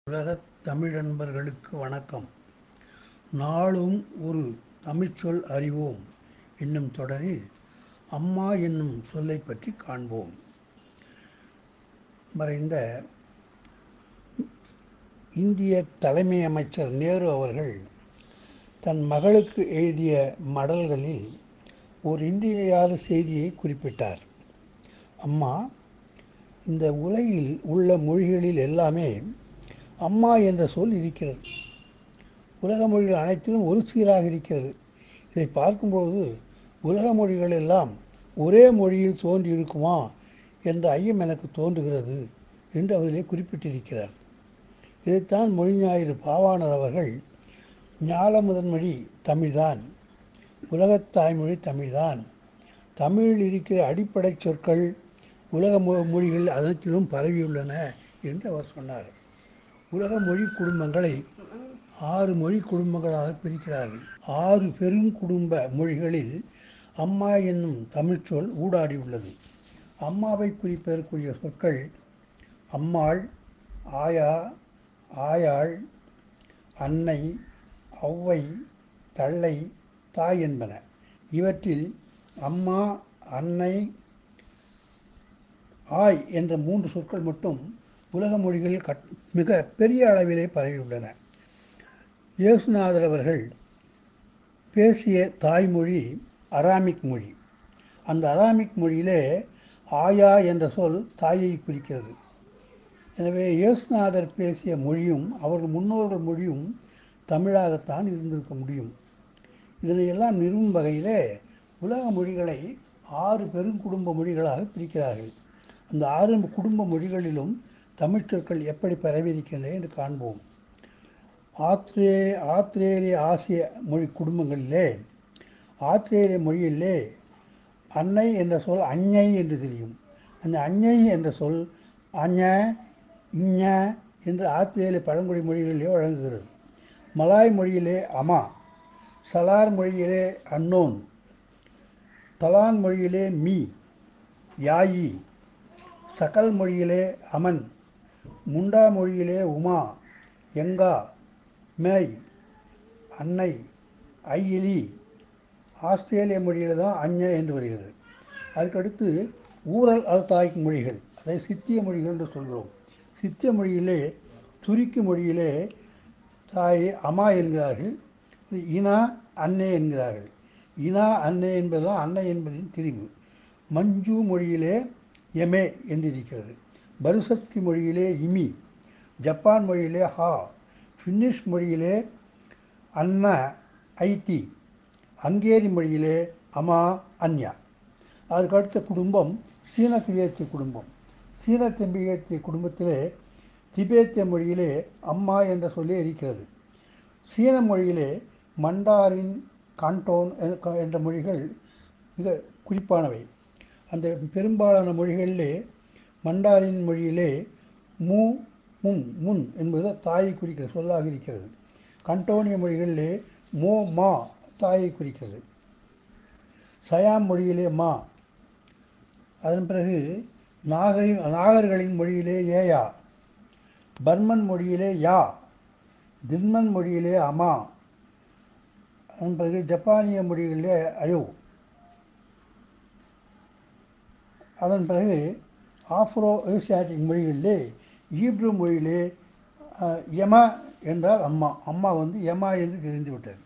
உலகத் தமிழன்பர்களுக்கு வணக்கம் நாளும் ஒரு தமிழ்ச்சொல் அறிவோம் என்னும் தொடரில் அம்மா என்னும் சொல்லை பற்றி காண்போம் மறைந்த இந்திய தலைமை அமைச்சர் நேரு அவர்கள் தன் மகளுக்கு எழுதிய மடல்களில் ஒரு இன்றியமையாத செய்தியை குறிப்பிட்டார் அம்மா இந்த உலகில் உள்ள மொழிகளில் எல்லாமே அம்மா என்ற சொல் இருக்கிறது உலக மொழிகள் அனைத்திலும் ஒரு சீராக இருக்கிறது இதை பார்க்கும்பொழுது உலக மொழிகள் எல்லாம் ஒரே மொழியில் தோன்றி இருக்குமா என்ற ஐயம் எனக்கு தோன்றுகிறது என்று அதிலே குறிப்பிட்டிருக்கிறார் இதைத்தான் மொழி ஞாயிறு பாவாணர் அவர்கள் ஞால முதன்மொழி தமிழ்தான் உலகத் தாய்மொழி தமிழ்தான் தமிழில் இருக்கிற அடிப்படை சொற்கள் உலக மொ மொழிகள் அனைத்திலும் பரவியுள்ளன என்று அவர் சொன்னார் உலக மொழி குடும்பங்களை ஆறு மொழி குடும்பங்களாக பிரிக்கிறார்கள் ஆறு பெரும் குடும்ப மொழிகளில் அம்மா என்னும் தமிழ்ச்சொல் ஊடாடியுள்ளது அம்மாவை குறிப்பதற்குரிய சொற்கள் அம்மாள் ஆயா ஆயாள் அன்னை ஔவை தள்ளை தாய் என்பன இவற்றில் அம்மா அன்னை ஆய் என்ற மூன்று சொற்கள் மட்டும் உலக மொழிகளில் கட் மிக பெரிய அளவிலே பரவியுள்ளன இயேசுநாதர் அவர்கள் பேசிய தாய்மொழி அராமிக் மொழி அந்த அராமிக் மொழியிலே ஆயா என்ற சொல் தாயை குறிக்கிறது எனவே இயேசுநாதர் பேசிய மொழியும் அவர்கள் முன்னோர்கள் மொழியும் தமிழாகத்தான் இருந்திருக்க முடியும் இதனையெல்லாம் நிறுவும் வகையிலே உலக மொழிகளை ஆறு பெருங்குடும்ப மொழிகளாக பிரிக்கிறார்கள் அந்த ஆறு குடும்ப மொழிகளிலும் தமிழ் சொற்கள் எப்படி பரவியிருக்கின்றன என்று காண்போம் ஆத்திரே ஆத்திரேலிய ஆசிய மொழி குடும்பங்களிலே ஆத்திரேலிய மொழியிலே அன்னை என்ற சொல் அஞ்ஞை என்று தெரியும் அந்த அஞ்ஞை என்ற சொல் அஞ இஞ என்று ஆத்திரேலிய பழங்குடி மொழிகளிலே வழங்குகிறது மலாய் மொழியிலே அமா சலார் மொழியிலே அன்னோன் தலாங் மொழியிலே மீ யாயி சகல் மொழியிலே அமன் முண்டா மொழியிலே உமா எங்கா மேய் அன்னை ஐயிலி ஆஸ்திரேலிய மொழியில் தான் அஞ்ச என்று வருகிறது அதுக்கடுத்து ஊரல் அல்தாய் மொழிகள் அதை சித்திய மொழிகள் என்று சொல்கிறோம் சித்திய மொழியிலே துருக்கி மொழியிலே தாய் அம்மா என்கிறார்கள் இனா அன்னை என்கிறார்கள் இனா அன்னை என்பதுதான் அன்னை என்பதின் திரிவு மஞ்சு மொழியிலே எமே என்றிருக்கிறது பருசஸ்கி மொழியிலே இமி ஜப்பான் மொழியிலே ஹா ஃபின்னிஷ் மொழியிலே அன்ன ஐத்தி ஹங்கேரி மொழியிலே அமா அன்யா அதுக்கு அடுத்த குடும்பம் சீன திபேத்திய குடும்பம் சீன திபேத்திய குடும்பத்திலே திபேத்திய மொழியிலே அம்மா என்ற சொல்லி இருக்கிறது சீன மொழியிலே மண்டாரின் கான்டோன் என்ற மொழிகள் மிக குறிப்பானவை அந்த பெரும்பாலான மொழிகளிலே மண்டாரின் மொழியிலே மு மும் முன் என்பது தாயை குறிக்கிற சொல்லாக இருக்கிறது கண்டோனிய மொழிகளிலே மோ மா தாயை குறிக்கிறது சயாம் மொழியிலே மா அதன் பிறகு நாகரி நாகர்களின் மொழியிலே ஏயா பர்மன் மொழியிலே யா தின்மன் மொழியிலே அமா அதன் பிறகு ஜப்பானிய மொழிகளிலே அயோ அதன் பிறகு ஆஃப்ரோ ஏசியாட்டிக் மொழிகளிலே ஈப்ரு மொழியிலே யமா என்றால் அம்மா அம்மா வந்து யமா என்று தெரிந்து விட்டது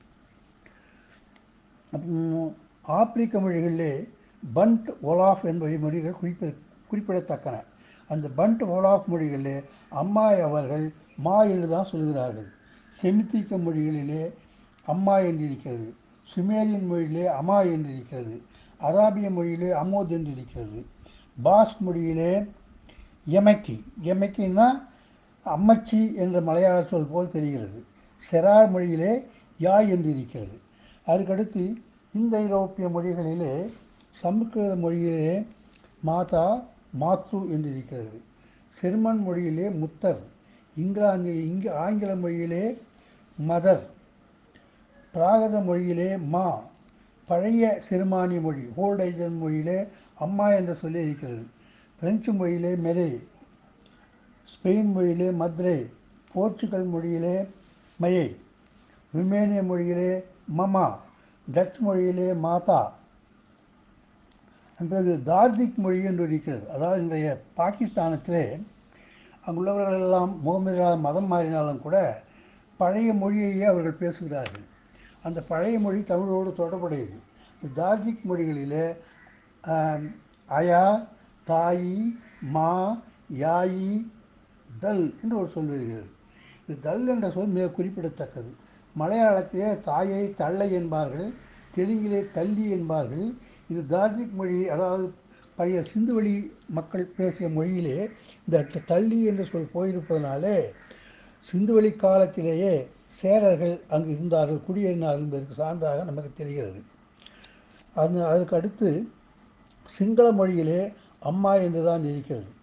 ஆப்பிரிக்க மொழிகளிலே பண்ட் ஒலாஃப் என்பவை மொழிகள் குறிப்ப குறிப்பிடத்தக்கன அந்த பண்ட் ஒலாஃப் மொழிகளிலே அம்மா அவர்கள் மா என்று தான் சொல்கிறார்கள் செமித்திக்க மொழிகளிலே அம்மா என்று இருக்கிறது சுமேரியன் மொழியிலே அமா என்று இருக்கிறது அராபிய மொழியிலே அமோத் என்று இருக்கிறது பாஸ் மொழியிலே எமக்கி எமக்கின்னா அம்மச்சி என்ற மலையாள சொல் போல் தெரிகிறது செரார் மொழியிலே யா என்று இருக்கிறது அதுக்கடுத்து இந்த ஐரோப்பிய மொழிகளிலே சமஸ்கிருத மொழியிலே மாதா மாத்ரு என்று இருக்கிறது செர்மன் மொழியிலே முத்தர் இங்கிலாந்து இங்கு ஆங்கில மொழியிலே மதர் பிராகத மொழியிலே மா பழைய சிறுமானிய மொழி ஹோல்டைஜன் மொழியிலே அம்மா என்று சொல்லி இருக்கிறது பிரெஞ்சு மொழியிலே மெரே ஸ்பெயின் மொழியிலே மத்ரே போர்ச்சுகல் மொழியிலே மையை ருமேனிய மொழியிலே மமா டச் மொழியிலே மாதா பிறகு தார்திக் மொழி என்று இருக்கிறது அதாவது இன்றைய பாகிஸ்தானத்திலே அங்குள்ளவர்கள் எல்லாம் முகமது மதம் மாறினாலும் கூட பழைய மொழியையே அவர்கள் பேசுகிறார்கள் அந்த பழைய மொழி தமிழோடு தொடர்புடையது இந்த தார்ஜிக் மொழிகளிலே ஆம், அயா தாயி மா யாயி தல் என்று ஒரு சொல் வருகிறது இது தல் என்ற சொல் மிக குறிப்பிடத்தக்கது மலையாளத்திலே தாயை தள்ளை என்பார்கள் தெலுங்கிலே தள்ளி என்பார்கள் இது தார்ஜிக் மொழி அதாவது பழைய சிந்துவெளி மக்கள் பேசிய மொழியிலே இந்த ட- தள்ளி என்ற சொல் போயிருப்பதனாலே சிந்துவெளி காலத்திலேயே சேரர்கள் அங்கு இருந்தார்கள் குடியேறினார்கள் என்பதற்கு சான்றாக நமக்கு தெரிகிறது அது அதற்கு அடுத்து சிங்கள மொழியிலே அம்மா என்று தான் இருக்கிறது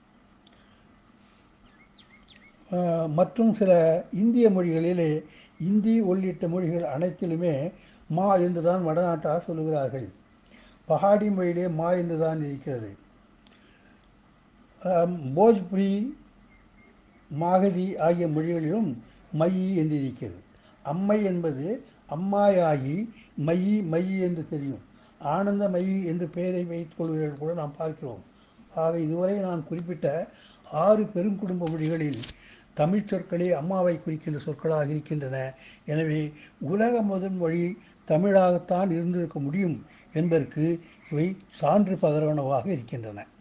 அஹ், மற்றும் சில இந்திய மொழிகளிலே இந்தி உள்ளிட்ட மொழிகள் அனைத்திலுமே மா என்று தான் வடநாட்டார் சொல்லுகிறார்கள் பஹாடி மொழியிலே மா என்று தான் இருக்கிறது அஹ், போஜ்புரி மாகதி ஆகிய மொழிகளிலும் மையி என்று இருக்கிறது அம்மை என்பது அம்மாயாகி மையி மையி என்று தெரியும் ஆனந்த மையி என்று பெயரை வைத்துக் கொள்வீர்கள் கூட நாம் பார்க்கிறோம் ஆக இதுவரை நான் குறிப்பிட்ட ஆறு பெருங்குடும்ப மொழிகளில் தமிழ் சொற்களே அம்மாவை குறிக்கின்ற சொற்களாக இருக்கின்றன எனவே உலக முதல் மொழி தமிழாகத்தான் இருந்திருக்க முடியும் என்பதற்கு இவை சான்று பகரவனவாக இருக்கின்றன